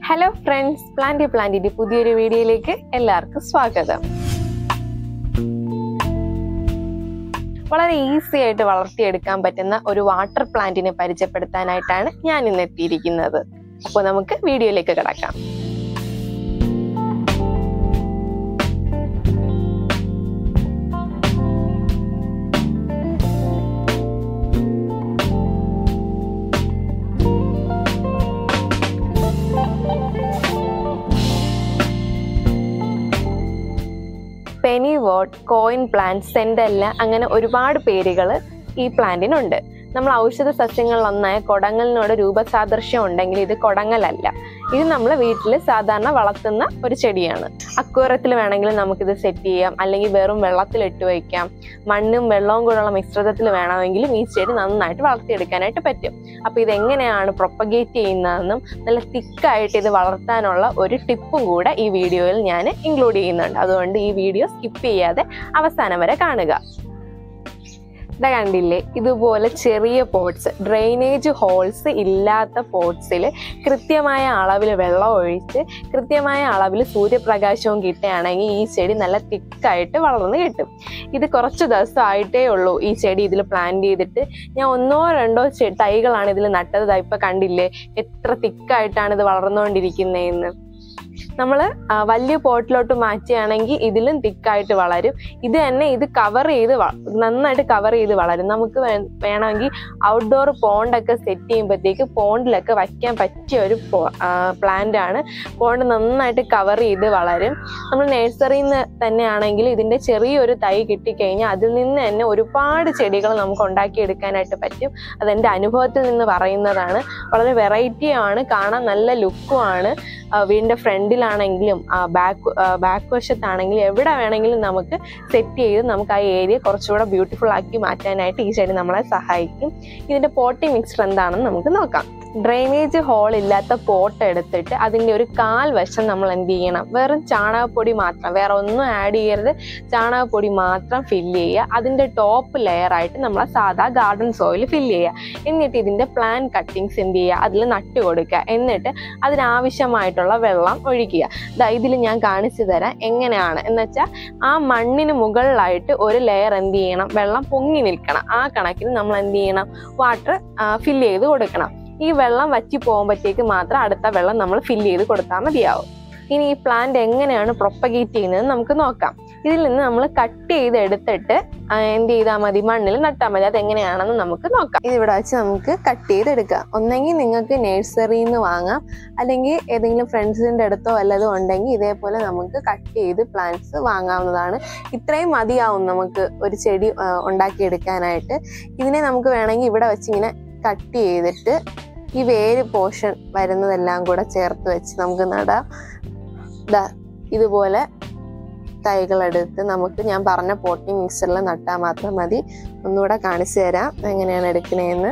hello friends plant പ്ലാന്റിന്റെ പുതിയൊരു വീഡിയോയിലേക്ക് എല്ലാവർക്കും സ്വാഗതം വളരെ ഈസി ആയിട്ട് വളർത്തിയെടുക്കാൻ പറ്റുന്ന ഒരു വാട്ടർ പ്ലാന്റിനെ പരിചയപ്പെടുത്താനായിട്ടാണ് ഞാൻ ഇന്ന് എത്തിയിരിക്കുന്നത് അപ്പോൾ നമുക്ക് വീഡിയോയിലേക്ക് കിടക്കാം pennywort coin plant Centella അങ്ങനെ ഒരുപാട് പേരുകൾ ഈ പ്ലാന്റിനുണ്ട് നമ്മൾ ഔഷധ സസ്യങ്ങളിലൊന്നായ കൊടങ്ങലിനോട് രൂപസാദൃശ്യം ഉണ്ടെങ്കിൽ ഇത് കൊടങ്ങലല്ല ഇത് നമ്മൾ വീട്ടിൽ സാധാരണ വളർത്തുന്ന ഒരു ചെടിയാണ് അക്വേറത്തിൽ വേണമെങ്കിൽ നമുക്കിത് സെറ്റ് ചെയ്യാം അല്ലെങ്കിൽ വെറും വെള്ളത്തിൽ ഇട്ട് വയ്ക്കാം മണ്ണും വെള്ളവും കൂടെയുള്ള മിശ്രിതത്തിൽ വേണമെങ്കിലും ഈ ചെടി നന്നായിട്ട് വളർത്തിയെടുക്കാനായിട്ട് പറ്റും അപ്പോൾ ഇതെങ്ങനെയാണ് പ്രൊപ്പഗേറ്റ് ചെയ്യുന്നതെന്നും നല്ല തിക്കായിട്ട് ഇത് വളർത്താനുള്ള ഒരു ടിപ്പും കൂടെ ഈ വീഡിയോയിൽ ഞാൻ ഇൻക്ലൂഡ് ചെയ്യുന്നുണ്ട് അതുകൊണ്ട് ഈ വീഡിയോ സ്കിപ്പ് ചെയ്യാതെ അവസാനം വരെ കാണുക ഇതാ കണ്ടില്ലേ ഇതുപോലെ ചെറിയ പോട്ട്സ് ഡ്രെയിനേജ് ഹോൾസ് ഇല്ലാത്ത പോട്ട്സിൽ കൃത്യമായ അളവിൽ വെള്ളം ഒഴിച്ച് കൃത്യമായ അളവിൽ സൂര്യപ്രകാശവും കിട്ടുകയാണെങ്കിൽ ഈ ചെടി നല്ല തിക്കായിട്ട് വളർന്ന് കിട്ടും ഇത് കുറച്ച് ദിവസം ആയിട്ടേ ഉള്ളൂ ഈ ചെടി ഇതിൽ പ്ലാന്റ് ചെയ്തിട്ട് ഞാൻ ഒന്നോ രണ്ടോ ചെ- തൈകളാണ് ഇതിൽ നട്ടത് ദാ ഇപ്പൊ കണ്ടില്ലേ എത്ര തിക്കായിട്ടാണ് ഇത് വളർന്നുകൊണ്ടിരിക്കുന്നതെന്ന് നമ്മൾ വലിയ പോട്ടിലോട്ട് മാറ്റുകയാണെങ്കിൽ ഇതിലും തിക്കായിട്ട് വളരും ഇത് തന്നെ ഇത് കവർ ചെയ്ത് വ- നന്നായിട്ട് കവർ ചെയ്ത് വളരും നമുക്ക് വേ- വേണമെങ്കിൽ ഔട്ട്ഡോർ പോണ്ടൊക്കെ സെറ്റ് ചെയ്യുമ്പോഴത്തേക്ക് പോണ്ടിലൊക്കെ വയ്ക്കാൻ പറ്റിയ ഒരു പ്ലാന്റ് ആണ് പോണ്ട് നന്നായിട്ട് കവർ ചെയ്ത് വളരും നമ്മൾ നഴ്സറിയിൽ നിന്ന് തന്നെയാണെങ്കിൽ ഇതിന്റെ ചെറിയൊരു തൈ കിട്ടിക്കഴിഞ്ഞാൽ അതിൽ നിന്ന് തന്നെ ഒരുപാട് ചെടികൾ നമുക്ക് ഉണ്ടാക്കിയെടുക്കാനായിട്ട് പറ്റും അതെൻ്റെ അനുഭവത്തിൽ നിന്ന് പറയുന്നതാണ് വളരെ വെറൈറ്റി ആണ് കാണാൻ നല്ല ലുക്കുമാണ് വീടിൻ്റെ ഫ്രണ്ടിലാണെങ്കിലും ബാക്ക് ബാക്ക് വശത്താണെങ്കിലും എവിടെ വേണമെങ്കിലും നമുക്ക് സെറ്റ് ചെയ്ത് നമുക്ക് ആ ഏരിയ കുറച്ചുകൂടെ ബ്യൂട്ടിഫുൾ ആക്കി മാറ്റാനായിട്ട് ഈ ചെടി നമ്മളെ സഹായിക്കും ഇതിൻ്റെ പോട്ടിംഗ് മിക്സ്ചർ എന്താണെന്ന് നമുക്ക് നോക്കാം ഡ്രെയിനേജ് ഹോൾ ഇല്ലാത്ത പോട്ട് എടുത്തിട്ട് അതിൻ്റെ ഒരു കാൽ വശം നമ്മൾ എന്ത് ചെയ്യണം വെറും ചാണകപ്പൊടി മാത്രം വേറെ ഒന്നും ആഡ് ചെയ്യരുത് ചാണകപ്പൊടി മാത്രം ഫില്ല് ചെയ്യുക അതിൻ്റെ ടോപ്പ് ലെയർ ആയിട്ട് നമ്മൾ സാധാ ഗാർഡൻ സോയിൽ ഫില്ല് ചെയ്യുക എന്നിട്ട് ഇതിൻ്റെ പ്ലാൻ കട്ടിങ്സ് എന്ത് ചെയ്യുക അതിൽ നട്ട് കൊടുക്കുക എന്നിട്ട് അതിനാവശ്യമായിട്ടുള്ള വെള്ളം ഒഴിക്കുക ദാ ഇതിൽ ഞാൻ കാണിച്ചു തരാം എങ്ങനെയാണ് എന്ന് വെച്ചാൽ ആ മണ്ണിന് മുകളിലായിട്ട് ഒരു ലെയർ എന്ത് ചെയ്യണം വെള്ളം പൊങ്ങി നിൽക്കണം ആ കണക്കിന് നമ്മൾ എന്ത് ചെയ്യണം വാട്ടർ ഫില്ല് ചെയ്ത് കൊടുക്കണം ഈ വെള്ളം വറ്റി പോകുമ്പോഴത്തേക്ക് മാത്രം അടുത്ത വെള്ളം നമ്മൾ ഫില്ല് ചെയ്ത് കൊടുത്താൽ മതിയാവും ഇനി ഈ പ്ലാന്റ് എങ്ങനെയാണ് പ്രൊപ്പഗേറ്റ് ചെയ്യുന്നത് നമുക്ക് നോക്കാം ഇതിൽ നിന്ന് നമ്മൾ കട്ട് ചെയ്ത് എടുത്തിട്ട് ആ, എന്ത് ചെയ്താൽ മതി മണ്ണിൽ നട്ടാൽ മതി അത് എങ്ങനെയാണെന്ന് നമുക്ക് നോക്കാം ഇതിവിടെ വെച്ച് നമുക്ക് കട്ട് ചെയ്തെടുക്കാം ഒന്നെങ്കിൽ നിങ്ങൾക്ക് നഴ്സറിയിൽ നിന്ന് വാങ്ങാം അല്ലെങ്കിൽ ഏതെങ്കിലും ഫ്രണ്ട്സിൻ്റെ അടുത്തോ വല്ലതും ഉണ്ടെങ്കിൽ ഇതേപോലെ നമുക്ക് കട്ട് ചെയ്ത് പ്ലാന്റ്സ് വാങ്ങാവുന്നതാണ് ഇത്രയും മതിയാവും നമുക്ക് ഒരു ചെടി ആ, ഉണ്ടാക്കിയെടുക്കാനായിട്ട് ഇതിനെ നമുക്ക് വേണമെങ്കിൽ ഇവിടെ വെച്ച് ഇങ്ങനെ കട്ട് ചെയ്തിട്ട് ഈ വേര് പോർഷൻ വരുന്നതെല്ലാം കൂടെ ചേർത്ത് വെച്ച് നമുക്ക് നടാം ദാ ഇതുപോലെ തൈകളെടുത്ത് നമുക്ക് ഞാൻ പറഞ്ഞ പോട്ടിംഗ് മിക്സറിൽ നട്ടാൽ മാത്രം മതി ഒന്നുകൂടെ കാണിച്ചു തരാം എങ്ങനെയാണ് എടുക്കണേന്ന്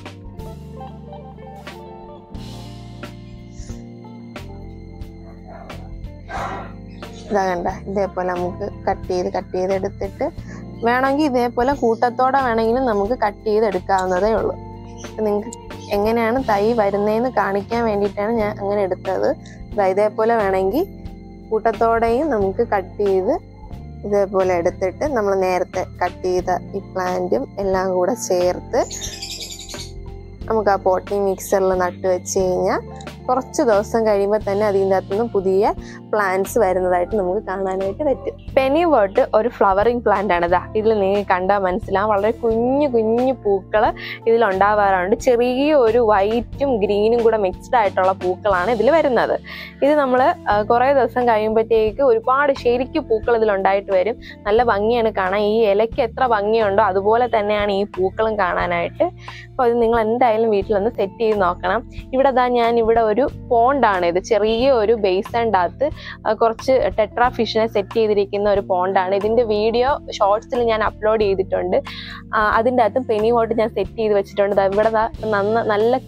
ഇതാ കണ്ട ഇതേപോലെ നമുക്ക് കട്ട് ചെയ്ത് കട്ട് ചെയ്ത് എടുത്തിട്ട് വേണമെങ്കിൽ ഇതേപോലെ കൂട്ടത്തോടെ വേണമെങ്കിലും നമുക്ക് കട്ട് ചെയ്ത് എടുക്കാവുന്നതേ ഉള്ളൂ നിങ്ങൾക്ക് എങ്ങനെയാണ് തൈ വരുന്നതെന്ന് കാണിക്കാൻ വേണ്ടിയിട്ടാണ് ഞാൻ അങ്ങനെ എടുത്തത് ദാ ഇതേപോലെ വേണമെങ്കിൽ കൂട്ടത്തോടെയും നമുക്ക് കട്ട് ചെയ്ത് ഇതേപോലെ എടുത്തിട്ട് നമ്മൾ നേരത്തെ കട്ട് ചെയ്ത ഈ പ്ലാന്റും എല്ലാം കൂടെ ചേർത്ത് നമുക്ക് ആ പോട്ടിംഗ് മിക്സറിൽ നട്ട് വെച്ച് കഴിഞ്ഞാൽ കുറച്ച് ദിവസം കഴിയുമ്പോൾ തന്നെ അതിൻ്റെ അകത്തുനിന്ന് പുതിയ പ്ലാന്റ്സ് വരുന്നതായിട്ട് നമുക്ക് കാണാനായിട്ട് പറ്റും പെനി വേർട്ട് ഒരു ഫ്ലവറിങ് പ്ലാന്റ് ആണ് ഇതാ ഇതിൽ നിങ്ങൾക്ക് കണ്ടാൽ മനസ്സിലാവും വളരെ കുഞ്ഞു കുഞ്ഞു പൂക്കൾ ഇതിൽ ഉണ്ടാവാറുണ്ട് ചെറിയ ഒരു വൈറ്റും ഗ്രീനും കൂടെ മിക്സ്ഡ് ആയിട്ടുള്ള പൂക്കളാണ് ഇതിൽ വരുന്നത് ഇത് നമ്മൾ കുറേ ദിവസം കഴിയുമ്പോഴത്തേക്ക് ഒരുപാട് ശരിക്കും പൂക്കൾ ഇതിലുണ്ടായിട്ട് വരും നല്ല ഭംഗിയാണ് കാണാൻ ഈ ഇലയ്ക്ക് എത്ര ഭംഗിയുണ്ടോ അതുപോലെ തന്നെയാണ് ഈ പൂക്കളും കാണാനായിട്ട് അപ്പോൾ ഇത് നിങ്ങൾ എന്തായാലും വീട്ടിലൊന്ന് സെറ്റ് ചെയ്ത് നോക്കണം ഇവിടെ ദാ ഞാൻ ഇവിടെ ഒരു പോണ്ടാണ് ഇത് ചെറിയ ഒരു ബേസൻ്റെ അകത്ത് ആ, കുറച്ച് ടെട്രാ ഫിഷിനെ സെറ്റ് ചെയ്തിരിക്കുന്ന ഒരു പോണ്ടാണ് ഇതിന്റെ വീഡിയോ ഷോർട്സിൽ ഞാൻ അപ്ലോഡ് ചെയ്തിട്ടുണ്ട് ആ, അതിൻ്റെ അകത്ത് പെനി വോട്ട് ഞാൻ സെറ്റ് ചെയ്ത് വെച്ചിട്ടുണ്ട് ദാ ഇവിടെ ദാ നന്ന നല്ല തിക്ക്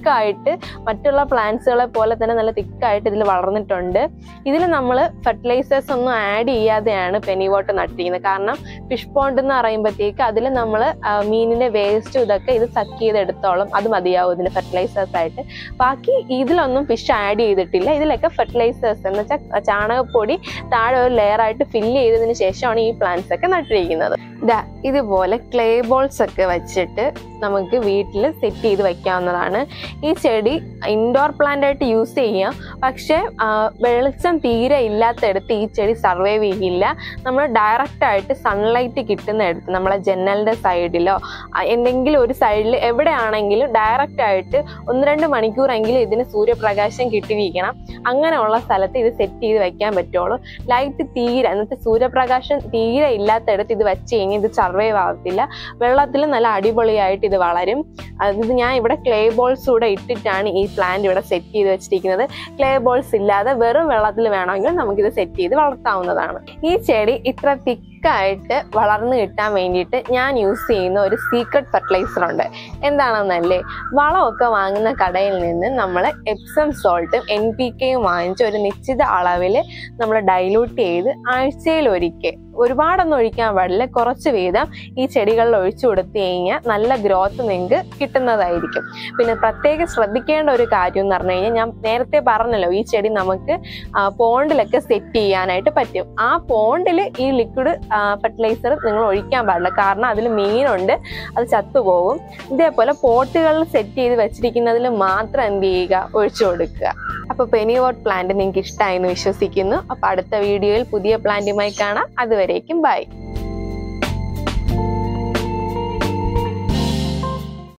തിക്കായിട്ട് മറ്റുള്ള പ്ലാന്റ്സുകളെ പോലെ തന്നെ നല്ല തിക്കായിട്ട് ഇതിൽ വളർന്നിട്ടുണ്ട് ഇതിൽ നമ്മൾ ഫെർട്ടിലൈസേഴ്സ് ഒന്നും ആഡ് ചെയ്യാതെയാണ് പെനി വാട്ടർ നട്ടിരിക്കുന്നത് കാരണം ഫിഷ് പോണ്ട് എന്ന് പറയുമ്പോഴത്തേക്ക് അതിൽ നമ്മൾ മീനിന്റെ വേസ്റ്റും ഇതൊക്കെ ഇത് സക്ക് ചെയ്തെടുത്തോളം അത് മതിയാവും ഇതിന് ഫെർട്ടിലൈസേഴ്സ് ആയിട്ട് ബാക്കി ഇതിലൊന്നും ഫിഷ് ആഡ് ചെയ്തിട്ടില്ല ഇതിലൊക്കെ ഫെർട്ടിലൈസേഴ്സ് എന്ന് വെച്ചാൽ ചാണകപ്പൊടി താഴെ ഒരു ലെയർ ആയിട്ട് ഫില്ല് ചെയ്തതിന് ശേഷമാണ് ഈ പ്ലാന്റ്സ് ഒക്കെ നട്ടിരിക്കുന്നത് ദാ ഇതുപോലെ ക്ലേ ബോൾസ് ഒക്കെ വെച്ചിട്ട് നമുക്ക് വീട്ടിൽ സെറ്റ് ചെയ്ത് വെക്കാവുന്നതാണ് ഈ ചെടി ഇൻഡോർ പ്ലാന്റ് ആയിട്ട് യൂസ് ചെയ്യാം പക്ഷെ ആ, വെളിച്ചം തീരെ ഇല്ലാത്തടത്ത് ഈ ചെടി സർവൈവ് ചെയ്യില്ല നമ്മൾ ഡയറക്റ്റ് ആയിട്ട് സൺലൈറ്റ് കിട്ടുന്നിടത്ത് നമ്മളെ ജനലിന്റെ സൈഡിലോ എന്തെങ്കിലും ഒരു സൈഡിൽ എവിടെയാണെങ്കിലും ഡയറക്റ്റ് ആയിട്ട് ഒന്ന് രണ്ട് മണിക്കൂറെങ്കിലും ഇതിന് സൂര്യപ്രകാശം കിട്ടിയിരിക്കണം അങ്ങനെയുള്ള സ്ഥലത്ത് ഇത് സെറ്റ് ചെയ്ത് വെക്കാൻ പറ്റുള്ളൂ ലൈറ്റ് തീരെ എന്നിട്ട് സൂര്യപ്രകാശം തീരെ ഇല്ലാത്തടത്ത് ഇത് വെച്ച് കഴിഞ്ഞാൽ ഇത് സർവൈവ് ആവത്തില്ല വെള്ളത്തിൽ നല്ല അടിപൊളിയായിട്ട് ഇത് വളരും അത് ഞാൻ ഇവിടെ ക്ലേ ബോൾസ് കൂടെ ഇട്ടിട്ടാണ് ഈ പ്ലാന്റ് ഇവിടെ സെറ്റ് ചെയ്ത് വെച്ചിരിക്കുന്നത് ക്ലേ ബോൾസ് ഇല്ലാതെ വെറും വെള്ളത്തിൽ വേണമെങ്കിൽ നമുക്കിത് സെറ്റ് ചെയ്ത് വളർത്താവുന്നതാണ് ഈ ചെടി ഇത്ര തിക്കായിട്ട് വളർന്നു കിട്ടാൻ വേണ്ടിയിട്ട് ഞാൻ യൂസ് ചെയ്യുന്ന ഒരു സീക്രട്ട് ഫെർട്ടിലൈസർ ഉണ്ട് എന്താണെന്നല്ലേ വളമൊക്കെ വാങ്ങുന്ന കടയിൽ നിന്ന് നമ്മൾ എപ്സം സോൾട്ടും എൻ പി കെയും വാങ്ങിച്ച് ഒരു നിശ്ചിത അളവിൽ നമ്മൾ ഡൈലൂട്ട് ചെയ്ത് ആഴ്ചയിൽ ഒരിക്കൽ ഒരുപാടൊന്നും ഒഴിക്കാൻ പാടില്ല കുറച്ച് വീതം ഈ ചെടികളിൽ ഒഴിച്ചു കൊടുത്തു കഴിഞ്ഞാൽ നല്ല ഗ്രോത്ത് നിങ്ങൾക്ക് കിട്ടുന്നതായിരിക്കും പിന്നെ പ്രത്യേകം ശ്രദ്ധിക്കേണ്ട ഒരു കാര്യം എന്ന് പറഞ്ഞു കഴിഞ്ഞാൽ ഞാൻ നേരത്തെ പറഞ്ഞല്ലോ ഈ ചെടി നമുക്ക് പോണ്ടിലൊക്കെ സെറ്റ് ചെയ്യാനായിട്ട് പറ്റും ആ പോണ്ടിൽ ഈ ലിക്വിഡ് ഫെർട്ടിലൈസർ നിങ്ങൾ ഒഴിക്കാൻ പാടില്ല കാരണം അതിൽ മീനുണ്ട് അത് ചത്തുപോകും ഇതേപോലെ പോട്ടുകളിൽ സെറ്റ് ചെയ്ത് വെച്ചിരിക്കുന്നതിൽ മാത്രം എന്ത് ചെയ്യുക ഒഴിച്ചു കൊടുക്കുക അപ്പൊ പെനിവോട്ട് പ്ലാന്റ് നിങ്ങൾക്ക് ഇഷ്ടമായി എന്ന് വിശ്വസിക്കുന്നു അപ്പൊ അടുത്ത വീഡിയോയിൽ പുതിയ പ്ലാന്റുമായി കാണാം അതുവരേക്കും ബൈ